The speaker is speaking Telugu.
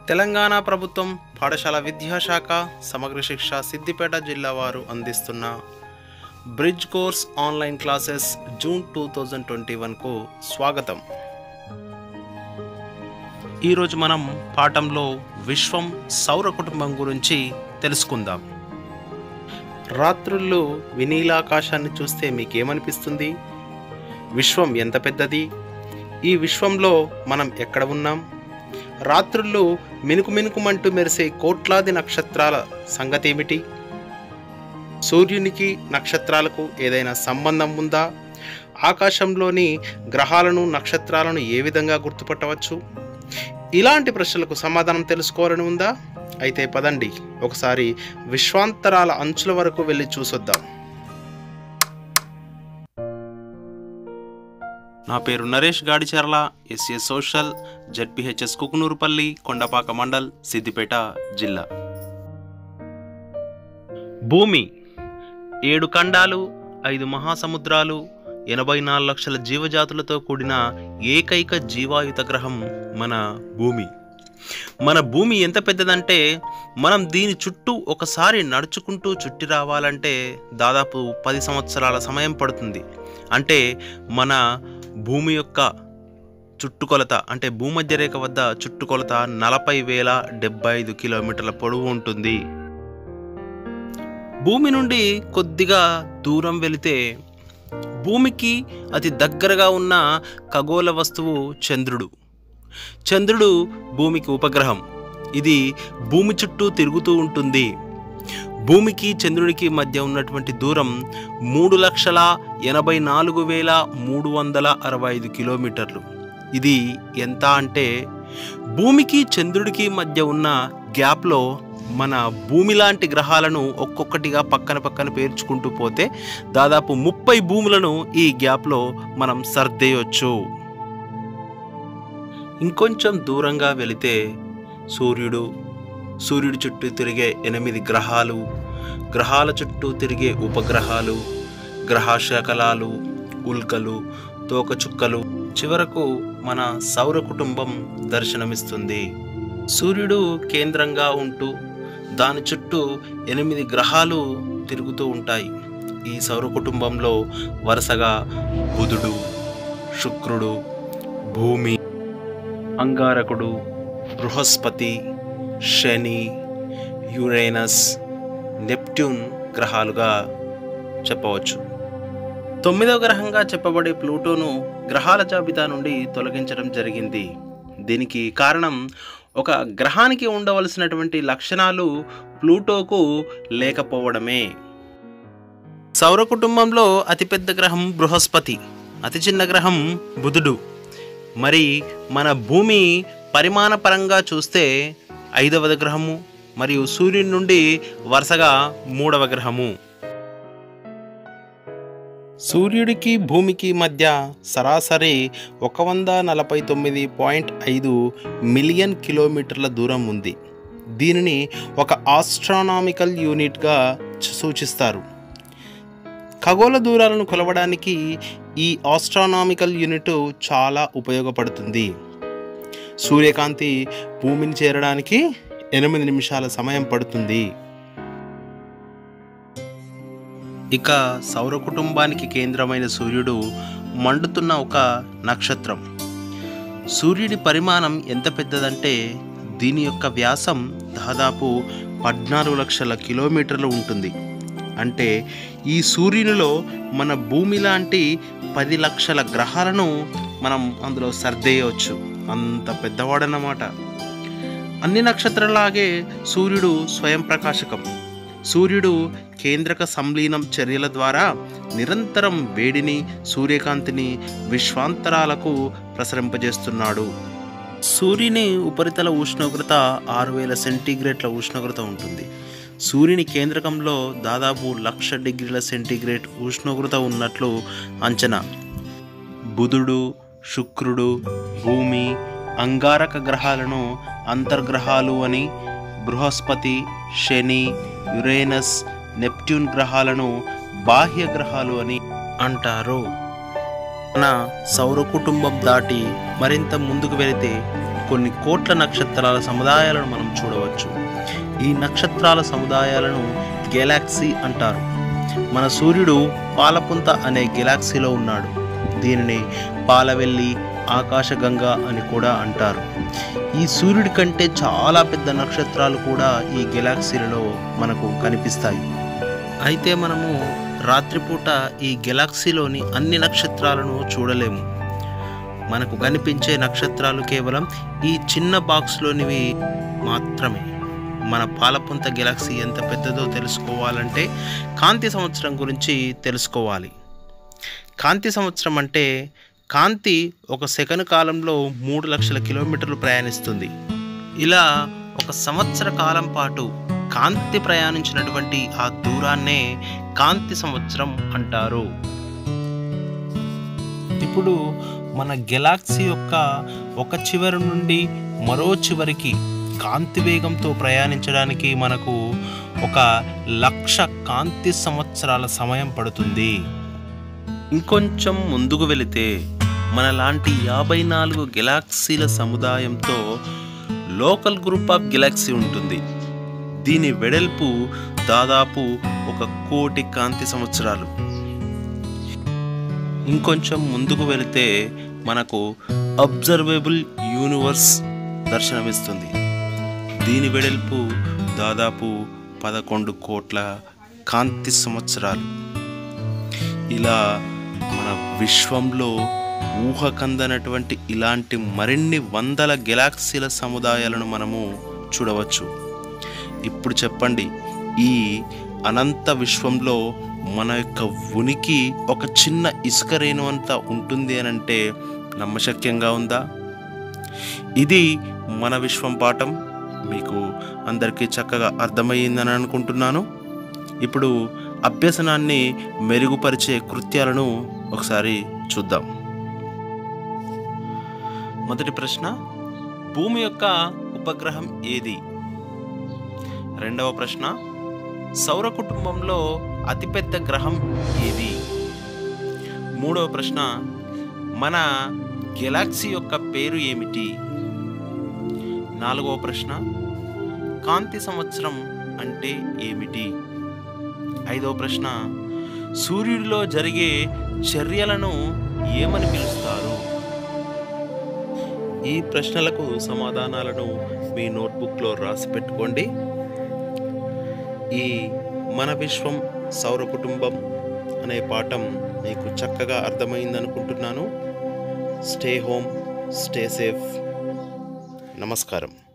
తెలంగాణ ప్రభుత్వం పాఠశాల విద్యాశాఖ సమగ్ర శిక్ష సిద్దిపేట జిల్లా వారు అందిస్తున్న bridge course online classes June two thousand twenty వన్కు స్వాగతం ఈరోజు మనం పాఠంలో విశ్వం సౌర కుటుంబం గురించి తెలుసుకుందాం రాత్రుల్లో వినీలాకాశాన్ని చూస్తే మీకేమనిపిస్తుంది విశ్వం ఎంత పెద్దది ఈ విశ్వంలో మనం ఎక్కడ ఉన్నాం రాత్రుల్లో మినుకు మినుకుమంటూ మెరిసే కోట్లాది నక్షత్రాల సంగతి ఏమిటి సూర్యునికి నక్షత్రాలకు ఏదైనా సంబంధం ఉందా ఆకాశంలోని గ్రహాలను నక్షత్రాలను ఏ విధంగా గుర్తుపట్టవచ్చు ఇలాంటి ప్రశ్నలకు సమాధానం తెలుసుకోవాలని ఉందా అయితే పదండి ఒకసారి విశ్వాంతరాల అంచుల వరకు వెళ్ళి చూసొద్దాం నా పేరు Naresh Gadicherla SA social ZPHS Kukunoorpally Kondapaka mandal Siddipet జిల్లా భూమి ఏడు ఖండాలు ఐదు మహాసముద్రాలు ఎనభై నాలుగు లక్షల జీవజాతులతో కూడిన ఏకైక జీవాయుత గ్రహం మన భూమి మన భూమి ఎంత పెద్దదంటే మనం దీని చుట్టూ ఒకసారి నడుచుకుంటూ చుట్టి రావాలంటే దాదాపు పది సంవత్సరాల సమయం పడుతుంది అంటే మన భూమి యొక్క చుట్టుకొలత అంటే భూమధ్య రేఖ వద్ద చుట్టుకొలత నలభై వేల డెబ్బై ఐదు కిలోమీటర్ల పొడవు ఉంటుంది భూమి నుండి కొద్దిగా దూరం వెళితే భూమికి అతి దగ్గరగా ఉన్న ఖగోళ వస్తువు చంద్రుడు చంద్రుడు భూమికి ఉపగ్రహం ఇది భూమి చుట్టూ తిరుగుతూ ఉంటుంది భూమికి చంద్రునికి మధ్య ఉన్నటువంటి దూరం మూడు లక్షల ఎనభై నాలుగు వేల మూడు వందల అరవై ఐదు కిలోమీటర్లు ఇది ఎంత అంటే భూమికి చంద్రుడికి మధ్య ఉన్న గ్యాప్లో మన భూమి లాంటి గ్రహాలను ఒక్కొక్కటిగా పక్కన పక్కన పేర్చుకుంటూ పోతే దాదాపు ముప్పై భూములను ఈ గ్యాప్లో మనం సర్దేయొచ్చు ఇంకొంచెం దూరంగా వెళితే సూర్యుడు సూర్యుడి చుట్టూ తిరిగే ఎనిమిది గ్రహాలు గ్రహాల చుట్టూ తిరిగే ఉపగ్రహాలు గ్రహశకలాలు ఉల్కలు తోకచుక్కలు చివరకు మన సౌర కుటుంబం దర్శనమిస్తుంది సూర్యుడు కేంద్రంగా ఉంటూ దాని చుట్టూ ఎనిమిది గ్రహాలు తిరుగుతూ ఉంటాయి ఈ సౌర కుటుంబంలో వరుసగా బుధుడు శుక్రుడు భూమి అంగారకుడు బృహస్పతి శని యురేనస్ నెప్ట్యూన్ గ్రహాలుగా చెప్పవచ్చు తొమ్మిదవ గ్రహంగా చెప్పబడే ప్లూటోను గ్రహాల జాబితా నుండి తొలగించడం జరిగింది దీనికి కారణం ఒక గ్రహానికి ఉండవలసినటువంటి లక్షణాలు ప్లూటోకు లేకపోవడమే సౌర కుటుంబంలో అతిపెద్ద గ్రహం బృహస్పతి అతి చిన్న గ్రహం బుధుడు మరి మన భూమి పరిమాణపరంగా చూస్తే ఐదవ గ్రహము మరియు సూర్యుని నుండి వరుసగా మూడవ గ్రహము సూర్యుడికి భూమికి మధ్య సరాసరి ఒక వంద నలభై తొమ్మిది పాయింట్ ఐదు మిలియన్ కిలోమీటర్ల దూరం ఉంది దీనిని ఒక ఆస్ట్రానామికల్ యూనిట్గా సూచిస్తారు ఖగోళ దూరాలను కొలవడానికి ఈ ఆస్ట్రానామికల్ యూనిట్ చాలా ఉపయోగపడుతుంది సూర్యకాంతి భూమిని చేరడానికి ఎనిమిది నిమిషాల సమయం పడుతుంది ఇక సౌర కుటుంబానికి కేంద్రమైన సూర్యుడు మండుతున్న ఒక నక్షత్రం సూర్యుడి పరిమాణం ఎంత పెద్దదంటే దీని యొక్క వ్యాసం దాదాపు పద్నాలుగు లక్షల కిలోమీటర్లు ఉంటుంది అంటే ఈ సూర్యునిలో మన భూమి లాంటి పది లక్షల గ్రహాలను మనం అందులో సర్దేయవచ్చు అంత పెద్దవాడన్నమాట అన్ని నక్షత్రాలాగే సూర్యుడు స్వయం ప్రకాశకం సూర్యుడు కేంద్రక సంలీనం చర్యల ద్వారా నిరంతరం వేడిని సూర్యకాంతిని విశ్వాంతరాలకు ప్రసరింపజేస్తున్నాడు సూర్యుని ఉపరితల ఉష్ణోగ్రత ఆరు వేల సెంటీగ్రేడ్ల ఉష్ణోగ్రత ఉంటుంది సూర్యుని కేంద్రకంలో దాదాపు లక్ష డిగ్రీల సెంటీగ్రేడ్ ఉష్ణోగ్రత ఉన్నట్లు అంచనా బుధుడు శుక్రుడు భూమి అంగారక గ్రహాలను అంతర్గ్రహాలు అని బృహస్పతి శని యురేనస్ నెప్ట్యూన్ గ్రహాలను బాహ్య గ్రహాలు అని అంటారు మన సౌర కుటుంబం దాటి మరింత ముందుకు వెళితే కొన్ని కోట్ల నక్షత్రాల సముదాయాలను మనం చూడవచ్చు ఈ నక్షత్రాల సముదాయాలను గెలాక్సీ అంటారు మన సూర్యుడు పాలపుంత అనే గెలాక్సీలో ఉన్నాడు దీనిని పాలవెల్లి ఆకాశగంగా అని కూడా అంటారు ఈ సూర్యుడి కంటే చాలా పెద్ద నక్షత్రాలు కూడా ఈ గెలాక్సీలలో మనకు కనిపిస్తాయి అయితే మనము రాత్రిపూట ఈ గెలాక్సీలోని అన్ని నక్షత్రాలను చూడలేము మనకు కనిపించే నక్షత్రాలు కేవలం ఈ చిన్న బాక్స్లోనివి మాత్రమే మన పాలపుంత గెలాక్సీ ఎంత పెద్దదో తెలుసుకోవాలంటే కాంతి సంవత్సరం గురించి తెలుసుకోవాలి కాంతి సంవత్సరం అంటే కాంతి ఒక సెకను కాలంలో మూడు లక్షల కిలోమీటర్లు ప్రయాణిస్తుంది ఇలా ఒక సంవత్సర కాలం పాటు కాంతి ప్రయాణించినటువంటి ఆ దూరాన్నే కాంతి సంవత్సరం అంటారు ఇప్పుడు మన గెలాక్సీ యొక్క ఒక చివరి నుండి మరో చివరికి కాంతి వేగంతో ప్రయాణించడానికి మనకు ఒక లక్ష కాంతి సంవత్సరాల సమయం పడుతుంది ఇంకొంచెం ముందుకు వెళితే మనలాంటి యాభై నాలుగు గెలాక్సీల సముదాయంతో లోకల్ గ్రూప్ ఆఫ్ గెలాక్సీ ఉంటుంది దీని వెడల్పు దాదాపు ఒక కోటి కాంతి సంవత్సరాలు ఇంకొంచెం ముందుకు వెళితే మనకు అబ్జర్వేబుల్ యూనివర్స్ దర్శనమిస్తుంది దీని వెడల్పు దాదాపు పదకొండు కోట్ల కాంతి సంవత్సరాలు ఇలా మన విశ్వంలో ఊహకందనటువంటి ఇలాంటి మరిన్ని వందల గెలాక్సీల సముదాయాలను మనము చూడవచ్చు ఇప్పుడు చెప్పండి ఈ అనంత విశ్వంలో మన యొక్క ఉనికి ఒక చిన్న ఇసుక రేణు అంతా ఉంటుంది అని అంటే నమ్మశక్యంగా ఉందా ఇది మన విశ్వం పాఠం మీకు అందరికీ చక్కగా అర్థమయ్యిందని అనుకుంటున్నాను ఇప్పుడు అభ్యసనాన్ని మెరుగుపరిచే కృత్యాలను ఒకసారి చూద్దాం మొదటి ప్రశ్న భూమి యొక్క ఉపగ్రహం ఏది రెండవ ప్రశ్న సౌర కుటుంబంలో అతిపెద్ద గ్రహం ఏది మూడవ ప్రశ్న మన గెలాక్సీ యొక్క పేరు ఏమిటి నాలుగవ ప్రశ్న కాంతి సంవత్సరం అంటే ఏమిటి ఐదవ ప్రశ్న సూర్యుడిలో జరిగే చర్యలను ఏమని పిలుస్తారు ఈ ప్రశ్నలకు సమాధానాలను మీ నోట్బుక్లో రాసి పెట్టుకోండి ఈ మన విశ్వం సౌర కుటుంబం అనే పాఠం మీకు చక్కగా అర్థమైంది అనుకుంటున్నాను స్టే హోమ్ స్టే సేఫ్ నమస్కారం